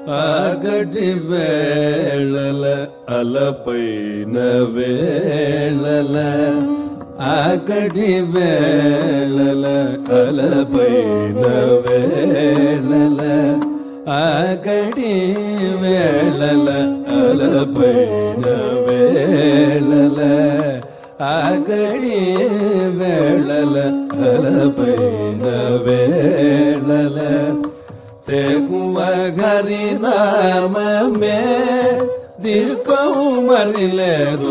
ఆగటి వేళల అలపైన వేళల ఆగటి వేళల అలపైన వేళల ఆగటి వేళల అలపైన వేళల ఆగడి వేళల అలపైన వేళల తెగువ హరి నామే దిక్కవు మరిలేదు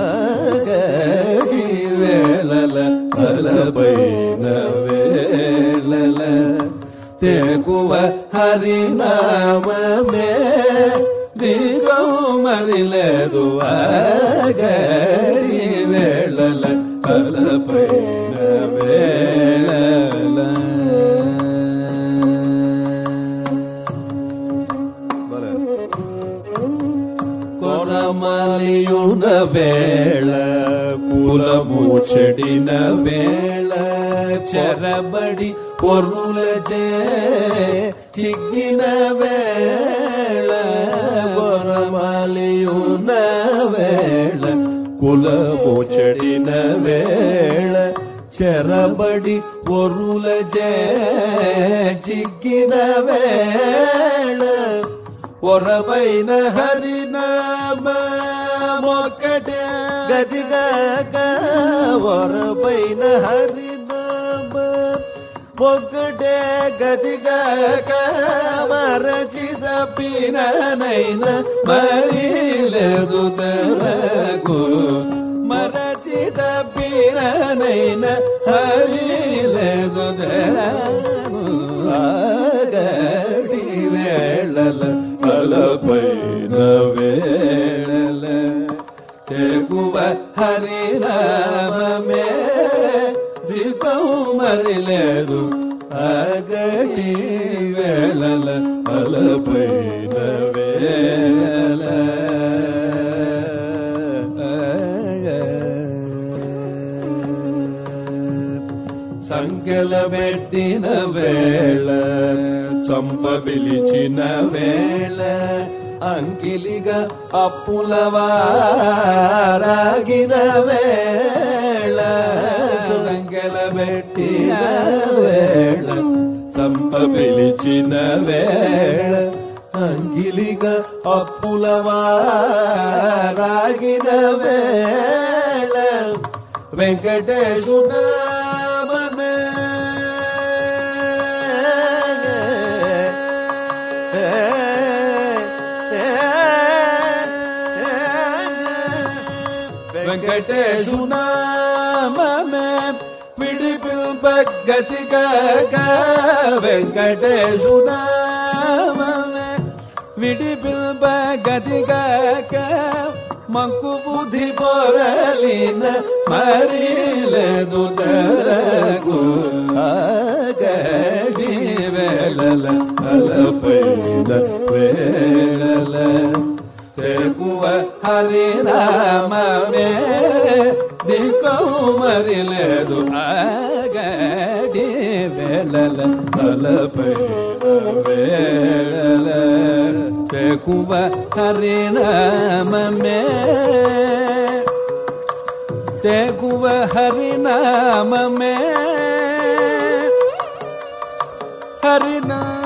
ఆగడి వేళల అలపైన వేళల తెగువ హరి నామే దిగవు మరిలేదు ఆగడి వేళల అలపైన వేళల కొరమలియున వేళ కులము చెడిన వేళ చెరబడి పొర్రుల చే చిగ్గిన వేళ కొరమలియున వేళ కులము చెడిన వేళ చెరబడి పొర్రుల చే చిగ్గిన వేళ ఒరవైన హరినామ మొక్కటే గదిగాక ఒరవైన హరినామ ఒక్కటే గదిగాక మరచిత పీననైన మరిలేదు తరకు మరచిత పీననైన హరిలేదు తరకు ఆగడి వేళల అలపైన వేళల తెగువ హరినామే దిగవు మరిలేదు ఆగడి వేళల అలపైన వేళల సంఖ్యల పెట్టిన వేళ చంప పిలిచిన వేళ అంకిలిగా అప్పుల వారాగిన వేళ సంఖ్యల పెట్టిన వేళ చంప పిలిచిన వేళ అంగిలిగా అప్పుల వారాగిన వేళ వెంకటేశునామమే వెంకటేశునామమే విడిపిల్పగతిగాక వెంకటేశునామమే విడిపిల్పగతిగాక మంకు బుద్ధి పొరలిన మరిలేదు తరకు ఆగడి వేళల అలపైన వేళల తెగువ హరినామే దిక్కవు మరిలేదు ఆగడి వేళల అలపైన వేళల తెగువ హరినామే తెగువ హరినామే హరినా